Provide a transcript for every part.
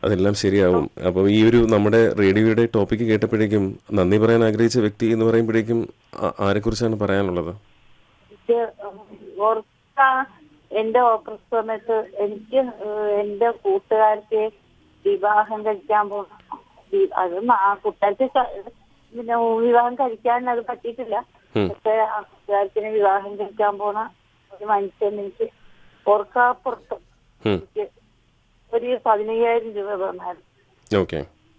അതെല്ലാം ശരിയാവും അപ്പം ഈ ഒരു നമ്മുടെ റേഡിയോയുടെ ടോപ്പിക്ക് കേട്ടപ്പോഴേക്കും നന്ദി പറയാൻ ആഗ്രഹിച്ച വ്യക്തി എന്ന് പറയുമ്പോഴേക്കും ആ- ആരെക്കുറിച്ചാണ് പറയാനുള്ളത് എനിക്ക് ഓർക്ക എന്റെ ഓപ്പറേഷൻ സമയത്ത് എനിക്ക് ഏഹ് എന്റെ കൂട്ടുകാർക്ക് വിവാഹം കഴിക്കാൻ പോകണം അത് ആ കൂട്ടുകാർക്ക് ക- പിന്നെ വിവാഹം കഴിക്കാൻ അത് പറ്റിയിട്ടില്ല ഉം. പക്ഷെ ആ കൂട്ടുകാർക്കിനെ വിവാഹം കഴിക്കാൻ പോണ ഒരു മനുഷ്യൻ എനിക്ക് ഓർക്കാപ്പുറത്ത് ഉം. എനിക്ക് ഒരു പതിനയ്യായിരം രൂപ തന്നായിരുന്നു ഓക്കെ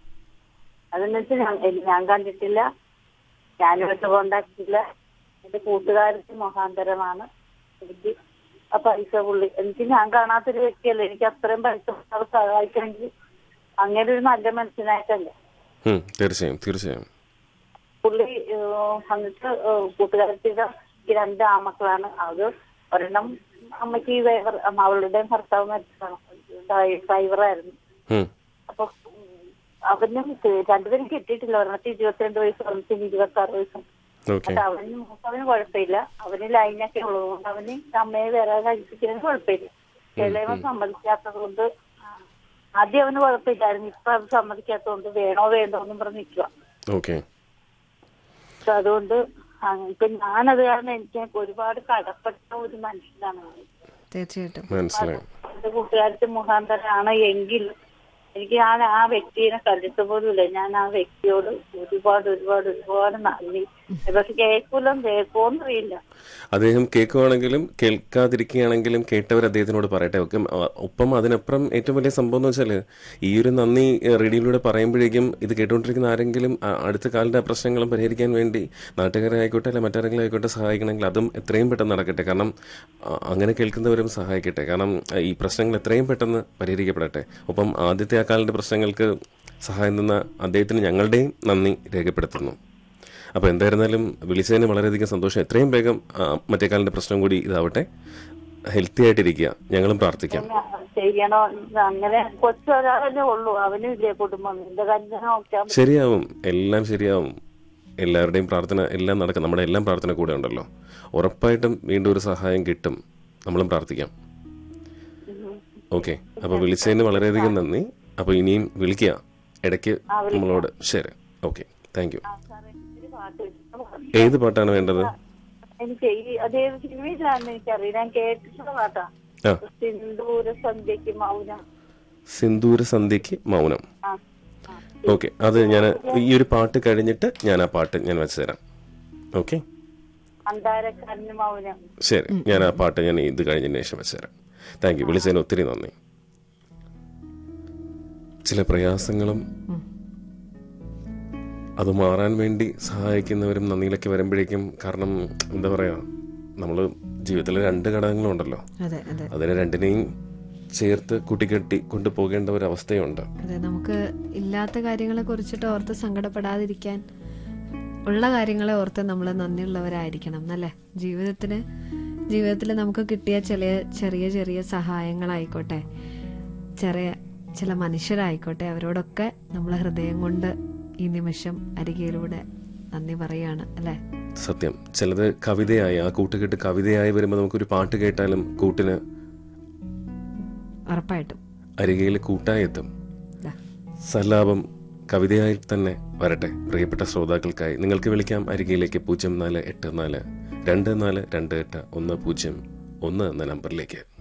അതെന്ന് വെച്ചാൽ ഞാൻ എനി- ഞാൻ കണ്ടിട്ടില്ല ഞാനുമായിട്ട് കോണ്ടാക്ട് ഇല്ല എന്റെ കൂട്ടുകാർക്ക് മുഖാന്തരമാണ് എനിക്ക് ആ പൈസ പുള്ളി എനിക്ക് ഞാൻ കാണാത്തൊരു വ്യക്തിയല്ല എനിക്ക് അത്രയും പൈസ അത് സഹായിക്കണമെങ്കിൽ അങ്ങനെ ഒരു നല്ല മനുഷ്യനായിട്ടല്ല ഉം, തീർച്ചയായും തീർച്ചയായും പുള്ളി ഏഹ്, വന്നിട്ട് ഏഹ്, കൂട്ടുകാരത്തിയുടെ ഈ രണ്ട് ആമക്കളാണ് അത് ഒരെണ്ണം അമ്മയ്ക്ക് ഈ ഡ്രൈവർ അവളുടെ ഭർത്താവ് മരിച്ചതാണ് ഡ്രൈവറായിരുന്നു ഉം, അപ്പൊ ഉം, അവന് രണ്ടുപേരും കിട്ടിയിട്ടില്ല ഒരെണ്ണത്തിൽ ഇരുപത്തിരണ്ട് വയസ്സ് ഒരെണ്ണത്തിന് ഇരുപത്തി ആറ് വയസ്സും ഓക്കെ അത് അവന് അവന് കുഴപ്പമില്ല അവന് ലൈനൊക്കെ ഉള്ളതുകൊണ്ട് അവന് അമ്മയെ വേറെ കഴിപ്പിക്കുന്നതിന് കുഴപ്പമില്ല ഇളയവൻ സമ്മതിക്കാത്തത് കൊണ്ട് ആദ്യം അവന് കുഴപ്പമില്ലായിരുന്നു ഇപ്പൊ അത് സമ്മതിക്കാത്തതുകൊണ്ട് വേണോ വേണ്ടോ എന്നും പറഞ്ഞ് നിൽക്കുക ഓക്കെ അപ്പൊ അതുകൊണ്ട് ആ, ഇപ്പൊ ഞാനത് കാരണം എനിക്ക് ഒരുപാട് കടപ്പെട്ട ഒരു മനുഷ്യനാണ് ഞാൻ. തീർച്ചയായിട്ടും മനസ്സിലായി എന്റെ കൂട്ടുകാരുടെ മുഖാന്തരമാണ് എങ്കിൽ എനിക്ക് ഞാൻ ആ വ്യക്തിയെ കണ്ടിട്ട് പോലുമില്ല ഞാൻ ആ വ്യക്തിയോട് ഒരുപാട് ഒരുപാട് ഒരുപാട് നന്ദി പക്ഷെ കേൾക്കൂലോ കേൾക്കുമോന്ന് അറിയില്ല അദ്ദേഹം കേൾക്കുവാണെങ്കിലും കേൾക്കാതിരിക്കുകയാണെങ്കിലും കേട്ടവർ അദ്ദേഹത്തിനോട് പറയട്ടെ ഒക്കെ ആ, ഒപ്പം അതിനപ്പുറം ഏറ്റവും വലിയ സംഭവം എന്ന് വെച്ചാൽ ഈ ഒരു നന്ദി ഏഹ്, റേഡിയോയിലൂടെ പറയുമ്പോഴേക്കും ഇത് കേട്ടുകൊണ്ടിരിക്കുന്ന ആരെങ്കിലും ആ, അടുത്ത കാലത്തെ ആ പ്രശ്നങ്ങളും പരിഹരിക്കാൻ വേണ്ടി നാട്ടുകാരെ ആയിക്കോട്ടെ അല്ലെ മറ്റാരെങ്കിലും ആയിക്കോട്ടെ സഹായിക്കണമെങ്കിൽ അതും എത്രയും പെട്ടെന്ന് നടക്കട്ടെ കാരണം ആ, അങ്ങനെ കേൾക്കുന്നവരും സഹായിക്കട്ടെ കാരണം ആ, ഈ പ്രശ്നങ്ങൾ എത്രയും പെട്ടെന്ന് പരിഹരിക്കപ്പെടട്ടെ ഒപ്പം ആദ്യത്തെ ആ കാലിൻ്റെ പ്രശ്നങ്ങൾക്ക് സഹായം തന്ന അദ്ദേഹത്തിന് ഞങ്ങളുടെയും നന്ദി രേഖപ്പെടുത്തുന്നു അപ്പോൾ എന്തായിരുന്നാലും വിളിച്ചതിന് വളരെയധികം സന്തോഷം എത്രയും വേഗം ആ, മറ്റേ കാലിൻ്റെ പ്രശ്നം കൂടി ഇതാവട്ടെ ഹെൽത്തി ആയിട്ടിരിക്കുക ഞങ്ങളും പ്രാർത്ഥിക്കാം പിന്നെ ചെയ്യണോ അങ്ങനെ കൊച്ചൊരാളല്ലേ ഉള്ളൂ അവനും ഇല്ലേ കുടുംബം എന്റെ കാര്യം നോക്കാൻ ശരിയാവും എല്ലാം ശരിയാവും എല്ലാവരുടെയും പ്രാർത്ഥന എല്ലാം നടക്കും നമ്മുടെ എല്ലാം പ്രാർത്ഥന കൂടെ ഉണ്ടല്ലോ ഉറപ്പായിട്ടും വീണ്ടും ഒരു സഹായം കിട്ടും നമ്മളും പ്രാർത്ഥിക്കാം ഓക്കെ അപ്പോൾ വിളിച്ചതിന് വളരെയധികം നന്ദി അപ്പോൾ ഇനിയും വിളിക്കുക ഇടയ്ക്ക് നമ്മളോട് ശരി ഓക്കെ താങ്ക് യു ആ, സാറേ, ഒരു പാട്ട് വെച്ചിട്ട് ഏത് പാട്ടാണ് വേണ്ടത് എനിക്ക് ഈ അതേ സിനിമയിലാണെന്ന് എനിക്കറിയാം ഞാൻ കേട്ടിട്ടുള്ള പാട്ടാ ആ സിന്ദൂര സന്ധ്യക്ക് മൗനം സിന്ദൂര സന്ധ്യയ്ക്ക് മൗനം ആ ആ. ഓക്കെ അത് ഞാൻ ഈ ഒരു പാട്ട് കഴിഞ്ഞിട്ട് ഞാൻ ആ പാട്ട് ഞാൻ വെച്ച് തരാം ഓക്കെ അന്താരക്കാരന് മൗനം ശരി ഞാൻ ആ പാട്ട് ഞാൻ ഇത് കഴിഞ്ഞതിന് ശേഷം വെച്ച് തരാം താങ്ക് യു വിളിച്ചതിന് ഒത്തിരി നന്ദി ചില പ്രയാസങ്ങളും അത് മാറാൻ വേണ്ടി സഹായിക്കുന്നവരും നന്ദിയിലൊക്കെ വരുമ്പോഴേക്കും കാരണം എന്താ പറയാ നമ്മൾ ജീവിതത്തിലെ രണ്ട് ഘടകങ്ങളുണ്ടല്ലോ അതെ അതെ അതിനെ രണ്ടിനെയും ചേർത്ത് കൂട്ടിക്കെട്ടി കൊണ്ടുപോകേണ്ട ഒരു അവസ്ഥയുണ്ട് അതെ നമുക്ക് ഇല്ലാത്ത കാര്യങ്ങളെ കുറിച്ചിട്ട് ഓർത്ത് സങ്കടപ്പെടാതിരിക്കാൻ ഉള്ള കാര്യങ്ങളെ ഓർത്ത് നമ്മൾ നന്ദിയുള്ളവരായിരിക്കണം എന്നല്ലേ ജീവിതത്തിന് ജീവിതത്തിൽ നമുക്ക് കിട്ടിയ ചില ചെറിയ ചെറിയ സഹായങ്ങളായിക്കോട്ടെ ചെറിയ ചില മനുഷ്യരായിക്കോട്ടെ അവരോടൊക്കെ നമ്മൾ ഹൃദയം കൊണ്ട് ഈ നിമിഷം അരികയിലൂടെ നന്ദി പറയാണ് അല്ലേ സത്യം ചിലത് കവിതയായി ആ കൂട്ടുകെട്ട് കവിതയായി വരുമ്പോൾ നമുക്കൊരു പാട്ട് കേട്ടാലും കൂട്ടിന് ഉറപ്പായിട്ടും അരികയിൽ കൂട്ടായി എത്തും ദാ. സല്ലാപം കവിതയായി തന്നെ വരട്ടെ പ്രിയപ്പെട്ട ശ്രോതാക്കൾക്കായി നിങ്ങൾക്ക് വിളിക്കാം അരികയിലേക്ക് പൂജ്യം നാല് എട്ട് നാല് രണ്ട് നാല് രണ്ട് എട്ട് ഒന്ന് പൂജ്യം ഒന്ന് എന്ന നമ്പറിലേക്ക്